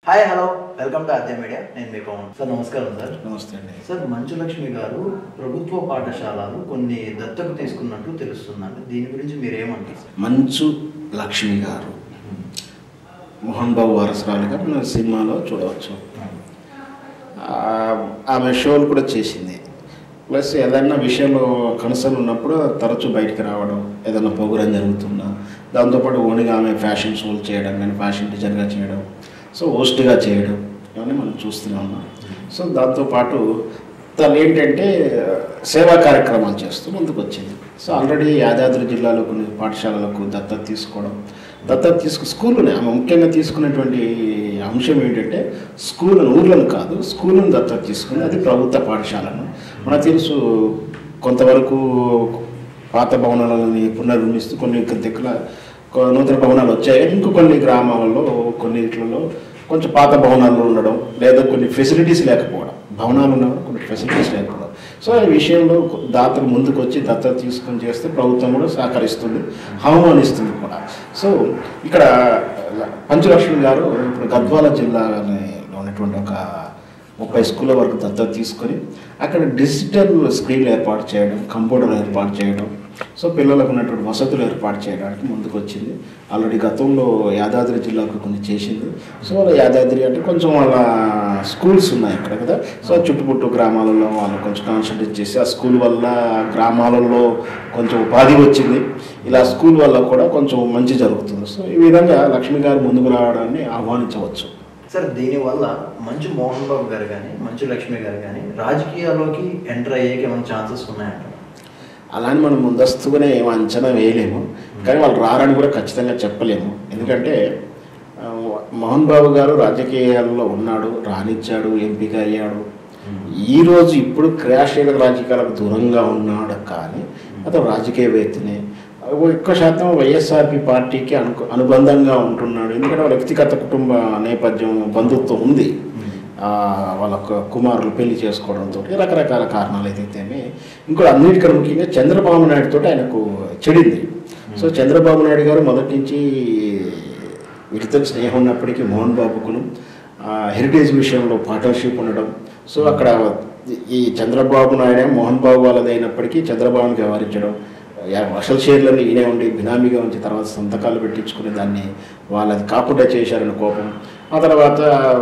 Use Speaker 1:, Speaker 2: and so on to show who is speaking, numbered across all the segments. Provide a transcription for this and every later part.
Speaker 1: hi hello welcome to Adya media నేను మీ Pavan sir నమస్కారం సార్
Speaker 2: నమస్తే అండి
Speaker 1: సార్ మంచు లక్ష్మి గారు ప్రభుత్వ పాఠశాలలు కొన్ని దత్తకు తీసుకున్నట్టు తెలుస్తుందండి దీని గురించి మీరు ఏమంటారు సార్
Speaker 2: మంచు లక్ష్మి గారు మోహన్ బాబు వారసురాలుగా మన సినిమాలో చూడవచ్చు ఆ- ఆమె షోలు కూడా చేసింది ప్లస్ ఏదైనా విషయంలో కన్సర్న్ ఉన్నప్పుడు తరచూ బయటికి రావడం ఏదైనా ప్రోగ్రాం జరుగుతున్నా దాంతోపాటు ఓన్గా ఆమె ఫ్యాషన్ షోలు చేయడం కానీ ఫ్యాషన్ డిజైన్గా చేయడం సో హోస్ట్గా చేయడం ఇవన్నీ మనం చూస్తూనే ఉన్నాం సో దాంతోపాటు తను ఏంటంటే సేవా కార్యక్రమాలు చేస్తూ ముందుకు వచ్చింది సో ఆల్రెడీ యాదాద్రి జిల్లాలో కొన్ని పాఠశాలలకు దత్తత తీసుకోవడం దత్తత తీసుకు స్కూల్లోనే ఆమె ముఖ్యంగా తీసుకున్నటువంటి అంశం ఏంటంటే స్కూళ్ళను ఊర్లను కాదు స్కూళ్ళను దత్తత తీసుకుంది అది ప్రభుత్వ పాఠశాలను మనకు తెలుసు కొంతవరకు పాత భవనాలని పునర్నిర్మిస్తూ కొన్ని దిక్కుల కొ- నూతన భవనాలు వచ్చాయి ఇంకో కొన్ని గ్రామాలలో కొన్నిట్లలో కొంచెం పాత భవనాలు ఉండడం లేదా కొన్ని ఫెసిలిటీస్ లేకపోవడం భవనాలు ఉన్నా కూడా కొన్ని ఫెసిలిటీస్ లేకపోవడం సో ఈ విషయంలో దాతలు ముందుకు వచ్చి దత్తత తీసుకొని చేస్తే ప్రభుత్వం కూడా సహకరిస్తుంది ఆహ్వానిస్తుంది కూడా సో ఇక్కడ పంచలక్ష్మి గారు ఇప్పుడు గద్వాల జిల్లాలో ఉన్నటువంటి ఒక ముప్పై స్కూళ్ళ వరకు దత్తత తీసుకొని అక్కడ డిజిటల్ స్క్రీన్లు ఏర్పాటు చేయడం కంప్యూటర్లు ఏర్పాటు చేయడం సో పిల్లలకు ఉన్నటువంటి వసతులు ఏర్పాటు చేయడానికి ముందుకు వచ్చింది ఆల్రెడీ గతంలో యాదాద్రి జిల్లాకు కొన్ని చేసింది సో వాళ్ళ యాదాద్రి అంటే కొంచెం వాళ్ళ స్కూల్స్ ఉన్నాయి అక్కడ కదా సో చుట్టుపుట్టు గ్రామాలలో వాళ్ళు కొంచెం కాన్సన్ట్రేట్ చేసి ఆ స్కూల్ వల్ల గ్రామాలలో కొంచెం ఉపాధి వచ్చింది ఇలా స్కూల్ వల్ల కూడా కొంచెం మంచి జరుగుతుంది సో ఈ విధంగా లక్ష్మి గారు ముందుకు రావడాన్ని ఆహ్వానించవచ్చు
Speaker 1: సార్ దీనివల్ల మంచు మోహన్ బాబు గారు కానీ మంచు లక్ష్మి గారు కానీ రాజకీయాల్లోకి ఎంటర్ అయ్యేకి ఏమైనా ఛాన్సెస్ ఉన్నాయంట
Speaker 2: అలాని మనం ముందస్తుగానే ఏం అంచనా వేయలేము కానీ వాళ్ళు రారని కూడా ఖచ్చితంగా చెప్పలేము ఎందుకంటే ఆ, మోహన్ బాబు గారు రాజకీయాల్లో ఉన్నాడు రాణించాడు ఎంపిక అయ్యాడు ఈ రోజు ఇప్పుడు క్రియాశీల రాజకీయాలకు దూరంగా ఉన్నాడు కానీ అతను రాజకీయవేత్తనే ఎక్కువ శాతం వైఎస్ఆర్పి పార్టీకి అను అనుబంధంగా ఉంటున్నాడు ఎందుకంటే వాళ్ళ వ్యక్తిగత కుటుంబ నేపథ్యం బంధుత్వం ఉంది ఆ, వాళ్ళ కు- కుమారులు పెళ్లి చేసుకోవడంతో రకరకాల కారణాలు ఏదైతేనే ఇంకోటి అన్నిటికన్నా ముఖ్యంగా చంద్రబాబు నాయుడు తోటి ఆయనకు చెడింది సో చంద్రబాబు నాయుడు గారు మొదటి నుంచి వీళ్ళిద్దరు స్నేహం ఉన్నప్పటికీ మోహన్ బాబుకును ఆ, హెరిటేజ్ విషయంలో పార్ట్నర్షిప్ ఉండడం సో అక్కడ ఈ చంద్రబాబు నాయుడే మోహన్ బాబు వాళ్ళది అయినప్పటికీ చంద్రబాబుని వ్యవహరించడం యా- అసలు షేర్లను ఈయనే ఉండి బినామీగా ఉంచి తర్వాత సంతకాలు పెట్టించుకుని దాన్ని వాళ్ళది కాకుండా చేశారని కోపం ఆ తర్వాత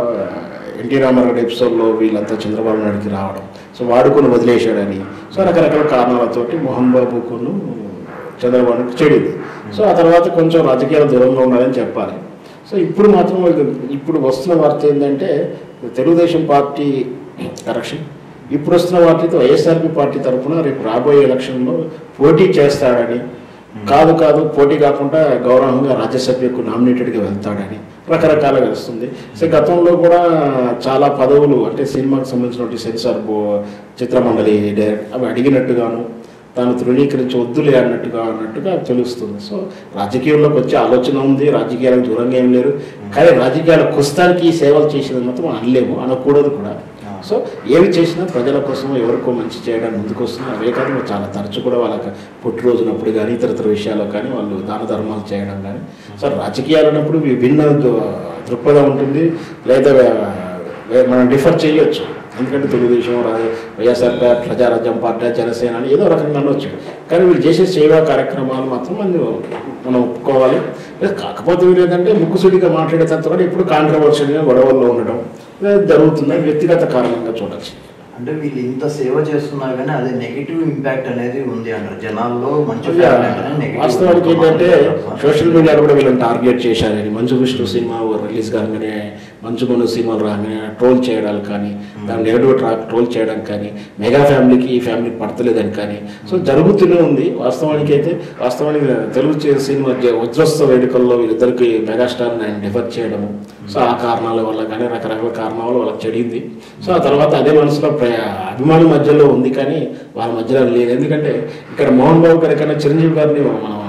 Speaker 2: ఎన్టీ రామారావు ఎపిసోడ్లో వీళ్ళంతా చంద్రబాబు నాయుడుకి రావడం సో వాడుకొని వదిలేశాడని సో రకరకాల కారణాలతోటి మోహన్ బాబుకును చంద్రబాబుకి చెడింది సో ఆ తర్వాత కొంచెం రాజకీయాలు దూరంగా ఉన్నారని చెప్పాలి సో ఇప్పుడు మాత్రం వాళ్ళకి ఇప్పుడు వస్తున్న వార్త ఏంటంటే తెలుగుదేశం పార్టీ కరెక్షన్ ఇప్పుడు వస్తున్న వార్తతో వైఎస్ఆర్పి పార్టీ తరఫున రేపు రాబోయే ఎలక్షన్లో పోటీ చేస్తాడని కాదు కాదు పోటీ కాకుండా గౌరవంగా రాజ్యసభకు నామినేటెడ్గా వెళ్తాడని రకరకాలుగా వస్తుంది సో గతంలో కూడా చాలా పదవులు అంటే సినిమాకి సంబంధించినటువంటి సెన్సార్ బో చిత్రమండలి డైరెక్ట్ అవి అడిగినట్టుగాను తాను ధృవీకరించి వద్దులే అన్నట్టుగా అన్నట్టుగా తెలుస్తుంది సో రాజకీయంలోకి వచ్చే ఆలోచన ఉంది రాజకీయాలకు దూరంగా ఏం లేరు కానీ రాజకీయాలకు కుస్తానికి సేవలు చేసేది మాత్రం అనలేము అనకూడదు కూడా సో ఏవి చేసినా ప్రజల కోసం ఎవరికో మంచి చేయడానికి ముందుకు వస్తున్నారు అవే కాదు చాలా తరచు కూడా వాళ్ళకి పుట్టినరోజునప్పుడు కానీ ఇతరతర విషయాల్లో కానీ వాళ్ళు దాన ధర్మాలు చేయడం కానీ సో రాజకీయాలు అన్నప్పుడు విభిన్న దు- దృక్పథం ఉంటుంది లేదా వే- మనం డిఫర్ చేయొచ్చు ఎందుకంటే తెలుగుదేశం రా- YSR party, Praja Rajyam party Janasena అని ఏదో రకంగా అనొచ్చు కానీ వీళ్ళు చేసే సేవా కార్యక్రమాలు మాత్రం మనం మనం ఒప్పుకోవాలి లేదు కాకపోతే వీళ్ళు ఏంటంటే ముక్కుసూటిగా మాట్లాడే తత్వం ఇప్పుడు కాంట్రవర్షియల్గా గొడవల్లో ఉండడం ఇది జరుగుతుంది వ్యక్తిగత కారణంగా చూడొచ్చు
Speaker 1: అంటే వీళ్ళు ఇంత సేవ చేస్తున్నా కానీ అది నెగిటివ్ ఇంపాక్ట్ అనేది ఉంది అంటారు జనాల్లో మంచి
Speaker 2: ఇక వాస్తవానికి ఏంటంటే సోషల్ మీడియాలో కూడా వీళ్ళని టార్గెట్ చేశారని మంచు విష్ణు సినిమా రిలీజ్ కాగానే మంచు మను సినిమాలు రాగానే ట్రోల్ చేయడాలు కానీ దాన్ని నెగటివ్ ట్రా ట్రోల్ చేయడం కానీ మెగా ఫ్యామిలీకి ఈ ఫ్యామిలీకి పడతలేదని కానీ సో జరుగుతూనే ఉంది వాస్తవానికి అయితే వాస్తవానికి తెలుగు చే- సినిమా జ- వజ్రోత్సవ వేడుకల్లో వీళ్ళిద్దరికి మెగాస్టార్ని ఆయన డిఫర్ చేయడము సో ఆ కారణాల వల్ల కానీ రకరకాల కారణాల వల్ల వాళ్ళకి చెడింది సో ఆ తర్వాత అదే మనసులో ప్ర- అభిమానుల మధ్యలో ఉంది కానీ వాళ్ళ మధ్యలో లేదు ఎందుకంటే ఇక్కడ మోహన్ బాబు గారి కన్నా చిరంజీవి గారిని మనం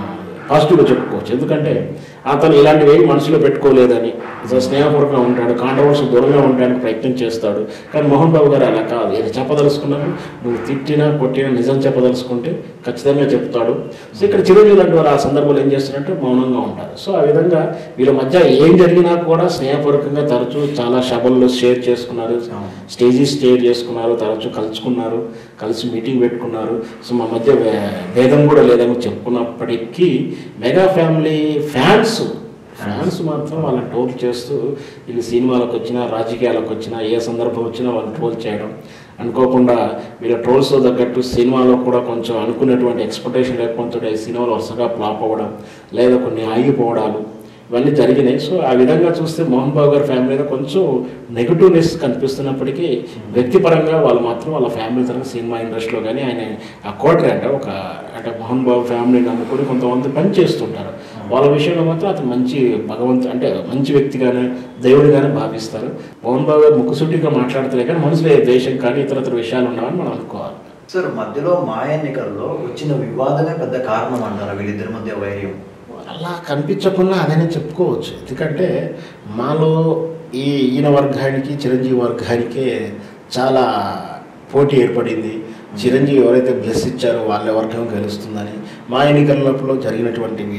Speaker 2: పాజిటివ్గా చెప్పుకోవచ్చు ఎందుకంటే అతను ఇలాంటివి ఏమి మనసులో పెట్టుకోలేదని అసలు స్నేహపూర్వకంగా ఉంటాడు కాంట్రవర్సీ దూరంగా ఉండడానికి ప్రయత్నం చేస్తాడు కానీ మోహన్ బాబు గారు అలా కాదు ఏది చెప్పదలుచుకున్నాను నువ్వు తిట్టినా కొట్టినా నిజం చెప్పదలుచుకుంటే ఖచ్చితంగా చెప్తాడు సో ఇక్కడ చిరంజీవి లాంటి వారు ఆ సందర్భంలో ఏం చేస్తారంటే మౌనంగా ఉంటారు సో ఆ విధంగా వీళ్ళ మధ్య ఏం జరిగినా కూడా స్నేహపూర్వకంగా తరచూ చాలా సభల్లో షేర్ చేసుకున్నారు స్టేజెస్ షేర్ చేసుకున్నారు తరచూ కలుసుకున్నారు కలిసి మీటింగ్ పెట్టుకున్నారు సో మా మధ్య వే- భేదం కూడా లేదని చెప్పుకున్నప్పటికీ మెగా ఫ్యామిలీ ఫ్యాన్స్ ఫ్యాన్స్ మాత్రం వాళ్ళని ట్రోల్ చేస్తూ వీళ్ళు సినిమాలకు వచ్చినా రాజకీయాలకు వచ్చినా ఏ సందర్భం వచ్చినా వాళ్ళు ట్రోల్ చేయడం అనుకోకుండా వీళ్ళ ట్రోల్స్ తగ్గట్టు సినిమాలో కూడా కొంచెం అనుకున్నటువంటి ఎక్స్పెక్టేషన్ లేకపోతే ఈ సినిమాలు వరుసగా ఫ్లాప్ అవ్వడం లేదా కొన్ని ఆగిపోవడాలు ఇవన్నీ జరిగినాయి సో ఆ విధంగా చూస్తే మోహన్ బాబు గారి ఫ్యామిలీలో కొంచెం నెగిటివ్నెస్ కనిపిస్తున్నప్పటికీ వ్యక్తిపరంగా వాళ్ళు మాత్రం వాళ్ళ ఫ్యామిలీ తరఫున సినిమా ఇండస్ట్రీలో కానీ ఆయన ఆ కోటరీ అంటే ఒక అంటే మోహన్ బాబు ఫ్యామిలీని నమ్ముకొని కొంతమంది పని చేస్తుంటారు వాళ్ళ విషయంలో మాత్రం అతను మంచి భగవంతు అంటే మంచి వ్యక్తిగానే దేవుడిగానే భావిస్తారు మోహన్ బాబు గారు ముక్కుసూటిగా మాట్లాడతారే కానీ మనసులో ఏ దేశం కానీ ఇతర ఇతర విషయాలు ఉన్నాయని మనం అనుకోవాలి
Speaker 1: సార్ మధ్యలో మా ఎన్నికల్లో వచ్చిన వివాదమే పెద్ద కారణం అంటారా వీళ్ళిద్దరి మధ్య వైర్యం
Speaker 2: అలా కనిపించకుండా అదనే చెప్పుకోవచ్చు ఎందుకంటే మాలో ఈ ఈయన వర్గానికి చిరంజీవి వర్గానికే చాలా పోటీ ఏర్పడింది చిరంజీవి ఎవరైతే బ్లెస్ ఇచ్చారో వాళ్ళ వర్గం గెలుస్తుందని మా ఎన్నికలలో జరిగినటువంటివి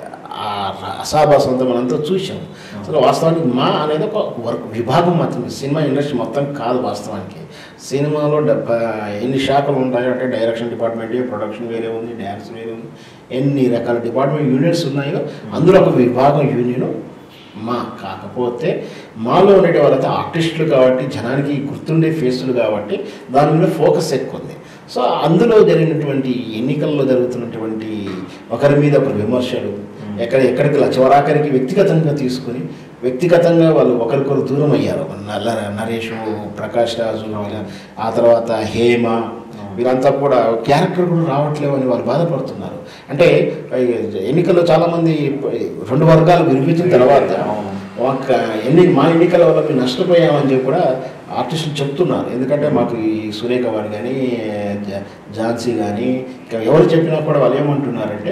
Speaker 2: ఆ అసాభాసం అంతా మనంతా చూసాం అసలు వాస్తవానికి మా అనేది ఒక వర్క్ విభాగం మాత్రమే సినిమా ఇండస్ట్రీ మొత్తం కాదు వాస్తవానికి సినిమాలో డెబ్బై ఎన్ని శాఖలు ఉంటాయో అంటే డైరెక్షన్ డిపార్ట్మెంట్ ప్రొడక్షన్ వేరే ఉంది డ్యాన్స్ వేరే ఉంది ఎన్ని రకాల డిపార్ట్మెంట్ యూనిట్స్ ఉన్నాయో అందులో ఒక విభాగం యూనియన్ మా కాకపోతే మాలో ఉండే వాళ్ళైతే ఆర్టిస్టులు కాబట్టి జనానికి గుర్తుండే ఫేసులు కాబట్టి దాని మీద ఫోకస్ ఎక్కువ ఉంది సో అందులో జరిగినటువంటి ఎన్నికల్లో జరుగుతున్నటువంటి ఒకరి మీద ఒకరు విమర్శలు ఎక్కడ ఎక్కడికి చివరాఖరికి వ్యక్తిగతంగా తీసుకొని వ్యక్తిగతంగా వాళ్ళు ఒకరికొకరు దూరం అయ్యారు నల్ల నరేష్ ప్రకాష్ రాజు వీళ్ళ- ఆ తర్వాత హేమ వీళ్ళంతా కూడా క్యారెక్టర్ కూడా రావట్లేవు అని వాళ్ళు బాధపడుతున్నారు అంటే ఈ ఎన్నికల్లో చాలామంది రెండు వర్గాలు వినిపించిన తర్వాత ఒక ఎన్ని మా ఎన్నికల వల్ల మేము నష్టపోయామని చెప్పి కూడా ఆర్టిస్టులు చెప్తున్నారు ఎందుకంటే మాకు ఈ సురేఖ వారు కానీ జ- ఝాన్సీ కానీ ఇంకా ఎవరు చెప్పినా కూడా వాళ్ళు ఏమంటున్నారంటే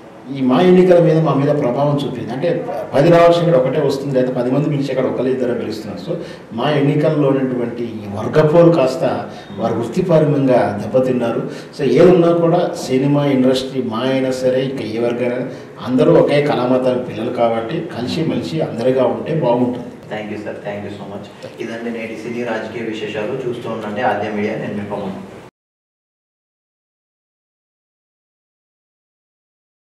Speaker 2: ఈ మా ఎన్నికల మీద మా మీద ప్రభావం చూపింది అంటే పది రావాల్సిన ఇక్కడ ఒకటే వస్తుంది లేదా పది మంది పిలిచి అక్కడ ఒకళ్ళు ఇద్దరు పిలుస్తున్నారు సో మా ఎన్నికల్లో ఉన్నటువంటి ఈ వర్గపోలు కాస్త వారు వృత్తిపరంగా దెబ్బతిన్నారు సో ఏదున్నా కూడా సినిమా ఇండస్ట్రీ మా అయినా సరే ఇంకా ఏ వర్గైనా అందరూ ఒకే కళామతానికి పిల్లలు కాబట్టి కలిసి మెలిసి అందరిగా ఉంటే బాగుంటుంది
Speaker 1: thank you sir thank you so much ఇదండి నేటి సినీ రాజకీయ విశేషాలు చూస్తూ ఉండండి ఆద్య మీడియా నేను మీ పవన్